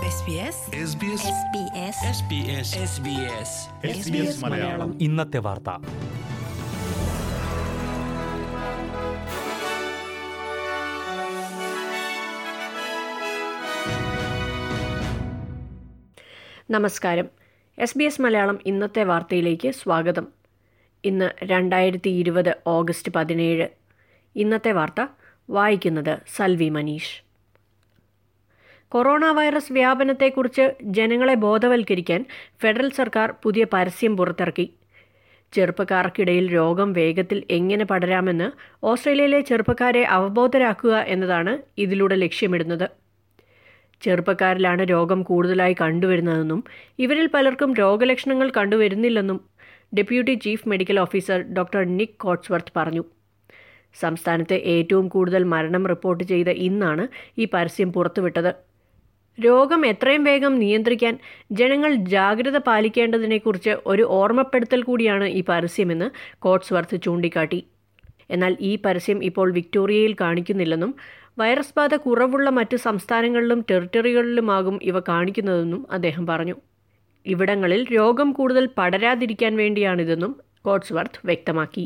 SBS SBS SBS SBS SBS Malayalam ഇന്നത്തെ വാർത്ത നമസ്കാരം എസ് ബി എസ് മലയാളം ഇന്നത്തെ വാർത്തയിലേക്ക് സ്വാഗതം ഇന്ന് രണ്ടായിരത്തി ഇരുപത് ഓഗസ്റ്റ് പതിനേഴ് ഇന്നത്തെ വാർത്ത വായിക്കുന്നത് സൽവി മനീഷ് കൊറോണ വൈറസ് വ്യാപനത്തെക്കുറിച്ച് ജനങ്ങളെ ബോധവൽക്കരിക്കാൻ ഫെഡറൽ സർക്കാർ പുതിയ പരസ്യം പുറത്തിറക്കി ചെറുപ്പക്കാർക്കിടയിൽ രോഗം വേഗത്തിൽ എങ്ങനെ പടരാമെന്ന് ഓസ്ട്രേലിയയിലെ ചെറുപ്പക്കാരെ അവബോധരാക്കുക എന്നതാണ് ഇതിലൂടെ ലക്ഷ്യമിടുന്നത് ചെറുപ്പക്കാരിലാണ് രോഗം കൂടുതലായി കണ്ടുവരുന്നതെന്നും ഇവരിൽ പലർക്കും രോഗലക്ഷണങ്ങൾ കണ്ടുവരുന്നില്ലെന്നും deputy chief medical officer doctor Nick Coatsworth പറഞ്ഞു സംസ്ഥാനത്തെ ഏറ്റവും കൂടുതൽ മരണം റിപ്പോർട്ട് ചെയ്ത ഇന്നാണ് ഈ പരസ്യം പുറത്തുവിട്ടത് രോഗം എത്രയും വേഗം നിയന്ത്രിക്കാൻ ജനങ്ങൾ ജാഗ്രത പാലിക്കേണ്ടതിനെക്കുറിച്ച് ഒരു ഓർമ്മപ്പെടുത്തൽ കൂടിയാണ് ഈ പരസ്യമെന്ന് കോട്സ്വർത്ത് ചൂണ്ടിക്കാട്ടി എന്നാൽ ഈ പരസ്യം ഇപ്പോൾ വിക്ടോറിയയിൽ കാണിക്കുന്നില്ലെന്നും വൈറസ് ബാധ കുറവുള്ള മറ്റ് സംസ്ഥാനങ്ങളിലും ടെറിട്ടറികളിലുമാകും ഇവ കാണിക്കുന്നതെന്നും അദ്ദേഹം പറഞ്ഞു ഇവിടങ്ങളിൽ രോഗം കൂടുതൽ പടരാതിരിക്കാൻ വേണ്ടിയാണിതെന്നും കോട്സ്വർത്ത് വ്യക്തമാക്കി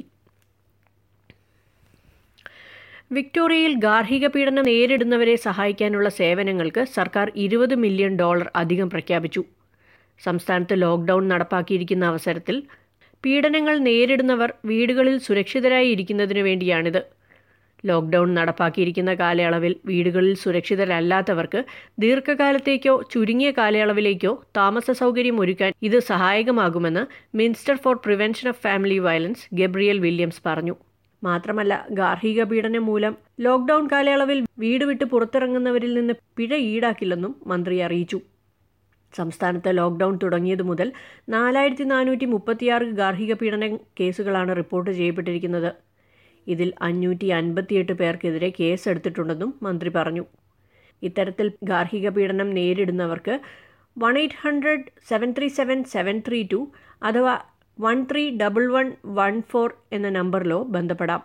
വിക്ടോറിയയിൽ ഗാർഹിക പീഡനം നേരിടുന്നവരെ സഹായിക്കാനുള്ള സേവനങ്ങൾക്ക് സർക്കാർ ഇരുപത് മില്യൺ ഡോളർ അധികം പ്രഖ്യാപിച്ചു സംസ്ഥാനത്ത് ലോക്ക്ഡൌൺ നടപ്പാക്കിയിരിക്കുന്ന അവസരത്തിൽ പീഡനങ്ങൾ നേരിടുന്നവർ വീടുകളിൽ സുരക്ഷിതരായി ഇരിക്കുന്നതിനു വേണ്ടിയാണിത് ലോക്ക്ഡൌൺ നടപ്പാക്കിയിരിക്കുന്ന കാലയളവിൽ വീടുകളിൽ സുരക്ഷിതരല്ലാത്തവർക്ക് ദീർഘകാലത്തേക്കോ ചുരുങ്ങിയ കാലയളവിലേക്കോ താമസ സൗകര്യം ഒരുക്കാൻ ഇത് സഹായകമാകുമെന്ന് minister for prevention of family violence Gabrielle Williams പറഞ്ഞു മാത്രമല്ല ഗാർഹിക പീഡനം മൂലം ലോക്ക്ഡൌൺ കാലയളവിൽ വീട് വിട്ട് പുറത്തിറങ്ങുന്നവരിൽ നിന്ന് പിഴ ഈടാക്കില്ലെന്നും മന്ത്രി അറിയിച്ചു സംസ്ഥാനത്ത് ലോക്ക്ഡൌൺ തുടങ്ങിയതു മുതൽ നാലായിരത്തി നാനൂറ്റി മുപ്പത്തിയാറ് ഗാർഹിക പീഡന കേസുകളാണ് റിപ്പോർട്ട് ചെയ്യപ്പെട്ടിരിക്കുന്നത് ഇതിൽ അഞ്ഞൂറ്റി അൻപത്തിയെട്ട് പേർക്കെതിരെ കേസെടുത്തിട്ടുണ്ടെന്നും മന്ത്രി പറഞ്ഞു ഇത്തരത്തിൽ ഗാർഹിക പീഡനം നേരിടുന്നവർക്ക് one eight hundred seven three seven seven three two അഥവാ one three double one one four എന്ന നമ്പറിലോ ബന്ധപ്പെടാം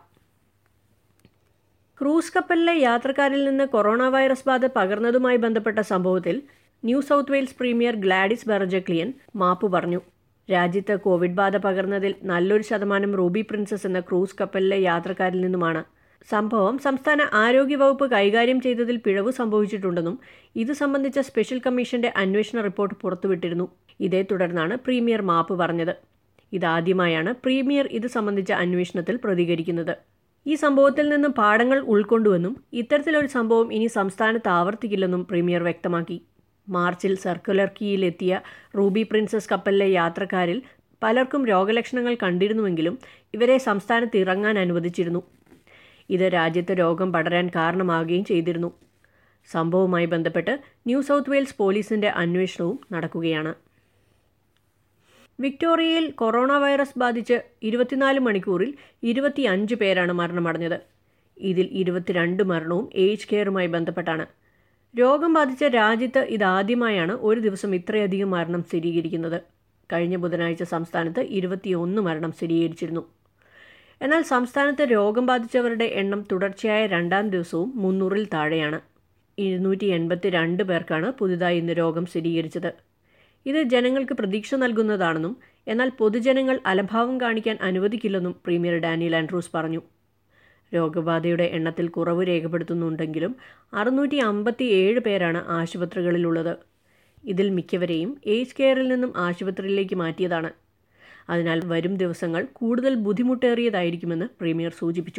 ക്രൂസ് കപ്പലിലെ യാത്രക്കാരിൽ നിന്ന് കൊറോണ വൈറസ് ബാധ പകർന്നതുമായി ബന്ധപ്പെട്ട സംഭവത്തിൽ New South Wales premier Gladys Berejiklian മാപ്പ് പറഞ്ഞു രാജ്യത്ത് കോവിഡ് ബാധ പകർന്നതിൽ നല്ലൊരു ശതമാനം റൂബി പ്രിൻസസ് എന്ന ക്രൂസ് കപ്പലിലെ യാത്രക്കാരിൽ നിന്നുമാണ് സംഭവം സംസ്ഥാന ആരോഗ്യവകുപ്പ് കൈകാര്യം ചെയ്തതിൽ പിഴവ് സംഭവിച്ചിട്ടുണ്ടെന്നും ഇത് സംബന്ധിച്ച സ്പെഷ്യൽ കമ്മീഷന്റെ അന്വേഷണ റിപ്പോർട്ട് പുറത്തുവിട്ടിരുന്നു ഇതേ തുടർന്നാണ് പ്രീമിയർ മാപ്പ് പറഞ്ഞത് ഇതാദ്യമായാണ് പ്രീമിയർ ഇത് സംബന്ധിച്ച അന്വേഷണത്തിൽ പ്രതികരിക്കുന്നത് ഈ സംഭവത്തിൽ നിന്നും പാഠങ്ങൾ ഉൾക്കൊണ്ടുവെന്നും ഇത്തരത്തിലൊരു സംഭവം ഇനി സംസ്ഥാനത്ത് ആവർത്തിക്കില്ലെന്നും പ്രീമിയർ വ്യക്തമാക്കി മാർച്ചിൽ സർക്കുലർ കീയിലെത്തിയ റൂബി പ്രിൻസസ് കപ്പലിലെ യാത്രക്കാരിൽ പലർക്കും രോഗലക്ഷണങ്ങൾ കണ്ടിരുന്നുവെങ്കിലും ഇവരെ സംസ്ഥാനത്ത് ഇറങ്ങാൻ അനുവദിച്ചിരുന്നു ഇത് രാജ്യത്ത് രോഗം പടരാൻ കാരണമാവുകയും ചെയ്തിരുന്നു സംഭവവുമായി ബന്ധപ്പെട്ട് ന്യൂ സൗത്ത് വെയിൽസ് പോലീസിന്റെ അന്വേഷണവും നടക്കുകയാണ് വിക്ടോറിയയിൽ കൊറോണ വൈറസ് ബാധിച്ച് ഇരുപത്തിനാല് മണിക്കൂറിൽ ഇരുപത്തിയഞ്ച് പേരാണ് മരണമടഞ്ഞത് ഇതിൽ ഇരുപത്തിരണ്ട് മരണവും ഏജ് കെയറുമായി ബന്ധപ്പെട്ടാണ് രോഗം ബാധിച്ച രാജ്യത്ത് ഇതാദ്യമായാണ് ഒരു ദിവസം ഇത്രയധികം മരണം സ്ഥിരീകരിക്കുന്നത് കഴിഞ്ഞ ബുധനാഴ്ച സംസ്ഥാനത്ത് ഇരുപത്തിയൊന്ന് മരണം സ്ഥിരീകരിച്ചിരുന്നു എന്നാൽ സംസ്ഥാനത്ത് രോഗം ബാധിച്ചവരുടെ എണ്ണം തുടർച്ചയായ രണ്ടാം ദിവസവും മുന്നൂറിൽ താഴെയാണ് ഇരുന്നൂറ്റി എൺപത്തി രണ്ട് പേർക്കാണ് പുതുതായി ഇന്ന് രോഗം സ്ഥിരീകരിച്ചത് ഇത് ജനങ്ങൾക്ക് പ്രതീക്ഷ നൽകുന്നതാണെന്നും എന്നാൽ പൊതുജനങ്ങൾ അലംഭാവം കാണിക്കാൻ അനുവദിക്കില്ലെന്നും പ്രീമിയർ ഡാനിയൽ ആൻഡ്രൂസ് പറഞ്ഞു രോഗബാധയുടെ എണ്ണത്തിൽ കുറവ് രേഖപ്പെടുത്തുന്നുണ്ടെങ്കിലും അറുന്നൂറ്റി അമ്പത്തി ഏഴ് പേരാണ് ആശുപത്രികളിലുള്ളത് ഇതിൽ മിക്കവരെയും ഏജ് കെയറിൽ നിന്നും ആശുപത്രിയിലേക്ക് മാറ്റിയതാണ് അതിനാൽ വരും ദിവസങ്ങൾ കൂടുതൽ ബുദ്ധിമുട്ടേറിയതായിരിക്കുമെന്ന് പ്രീമിയർ സൂചിപ്പിച്ചു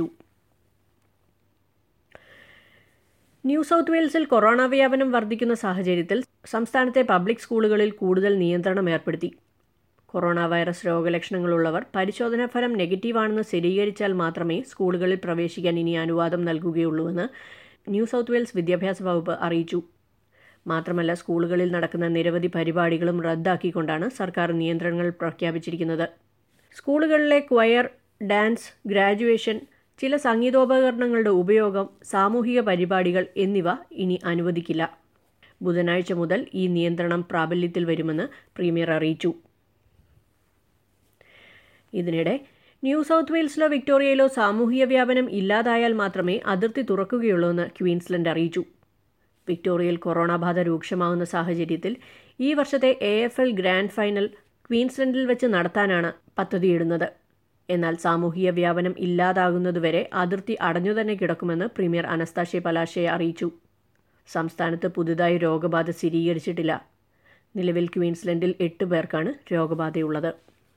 ന്യൂ സൗത്ത് വെയിൽസിൽ കൊറോണ വ്യാപനം വർദ്ധിക്കുന്ന സാഹചര്യത്തിൽ സംസ്ഥാനത്തെ പബ്ലിക് സ്കൂളുകളിൽ കൂടുതൽ നിയന്ത്രണം ഏർപ്പെടുത്തി കൊറോണ വൈറസ് രോഗലക്ഷണങ്ങളുള്ളവർ പരിശോധനാ ഫലം നെഗറ്റീവാണെന്ന് സ്ഥിരീകരിച്ചാൽ മാത്രമേ സ്കൂളുകളിൽ പ്രവേശിക്കാൻ ഇനി അനുവാദം നൽകുകയുള്ളൂവെന്ന് ന്യൂ സൗത്ത് വെയിൽസ് വിദ്യാഭ്യാസ വകുപ്പ് അറിയിച്ചു മാത്രമല്ല സ്കൂളുകളിൽ നടക്കുന്ന നിരവധി പരിപാടികളും റദ്ദാക്കിക്കൊണ്ടാണ് സർക്കാർ നിയന്ത്രണങ്ങൾ പ്രഖ്യാപിച്ചിരിക്കുന്നത് സ്കൂളുകളിലെ ക്വയർ ഡാൻസ് ഗ്രാജുവേഷൻ ചില സംഗീതോപകരണങ്ങളുടെ ഉപയോഗം സാമൂഹിക പരിപാടികൾ എന്നിവ ഇനി അനുവദിക്കില്ല ബുധനാഴ്ച മുതൽ ഈ നിയന്ത്രണം പ്രാബല്യത്തിൽ വരുമെന്ന് പ്രീമിയർ അറിയിച്ചു ഇതിനിടെ ന്യൂ സൗത്ത് വെയിൽസിലോ വിക്ടോറിയയിലോ സാമൂഹിക വ്യാപനം ഇല്ലാതായാൽ മാത്രമേ അതിർത്തി തുറക്കുകയുള്ളൂ എന്ന് ക്വീൻസ്ലൻഡ് അറിയിച്ചു വിക്ടോറിയയിൽ കൊറോണ ബാധ രൂക്ഷമാവുന്ന സാഹചര്യത്തിൽ ഈ വർഷത്തെ A F L grand final ക്വീൻസ്ലൻഡിൽ വെച്ച് നടത്താനാണ് പദ്ധതിയിടുന്നത് എന്നാൽ സാമൂഹിക വ്യാപനം ഇല്ലാതാകുന്നതുവരെ അതിർത്തി അടഞ്ഞു തന്നെ കിടക്കുമെന്ന് പ്രീമിയർ അനസ്താഷ്യ പലാശയെ അറിയിച്ചു സംസ്ഥാനത്ത് പുതുതായി രോഗബാധ സ്ഥിരീകരിച്ചിട്ടില്ല നിലവിൽ ക്വീൻസ്ലൻഡിൽ എട്ട് പേർക്കാണ് രോഗബാധയുള്ളത്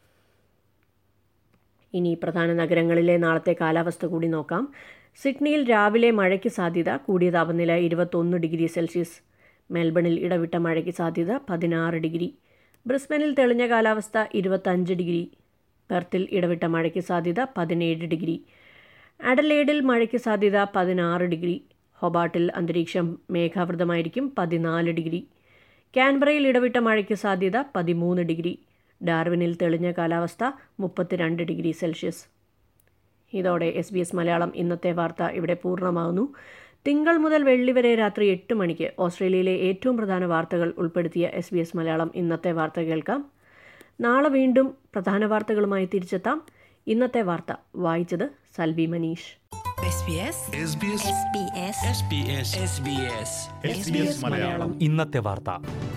ഇനി പ്രധാന നഗരങ്ങളിലെ നാളത്തെ കാലാവസ്ഥ കൂടി നോക്കാം സിഡ്നിയിൽ രാവിലെ മഴയ്ക്ക് സാധ്യത കൂടിയ താപനില ഇരുപത്തൊന്ന് ഡിഗ്രി സെൽഷ്യസ് മെൽബണിൽ ഇടവിട്ട മഴയ്ക്ക് സാധ്യത പതിനാറ് ഡിഗ്രി ബ്രിസ്ബനിൽ തെളിഞ്ഞ കാലാവസ്ഥ ഇരുപത്തഞ്ച് ഡിഗ്രി പെർത്തിൽ ഇടവിട്ട മഴയ്ക്ക് സാധ്യത പതിനേഴ് ഡിഗ്രി അഡലേഡിൽ മഴയ്ക്ക് സാധ്യത പതിനാറ് ഡിഗ്രി ഹൊബാട്ടിൽ അന്തരീക്ഷം മേഘാവൃതമായിരിക്കും പതിനാല് ഡിഗ്രി കാൻബറയിൽ ഇടവിട്ട മഴയ്ക്ക് സാധ്യത പതിമൂന്ന് ഡിഗ്രി ഡാർവിനിൽ തെളിഞ്ഞ കാലാവസ്ഥ മുപ്പത്തിരണ്ട് ഡിഗ്രി സെൽഷ്യസ് ഇതോടെ എസ് ബി എസ് മലയാളം ഇന്നത്തെ വാർത്ത ഇവിടെ പൂർണ്ണമാകുന്നു തിങ്കൾ മുതൽ വെള്ളി വരെ രാത്രി എട്ട് മണിക്ക് ഓസ്ട്രേലിയയിലെ ഏറ്റവും പ്രധാന വാർത്തകൾ ഉൾപ്പെടുത്തിയ എസ് ബി എസ് മലയാളം ഇന്നത്തെ വാർത്ത കേൾക്കാം നാളെ വീണ്ടും പ്രധാന വാർത്തകളുമായി തിരിച്ചെത്താം ഇന്നത്തെ വാർത്ത വായിച്ചത് Salvi Manish SBS SBS SBS SBS SBS Malayalam ഇന്നത്തെ വാർത്ത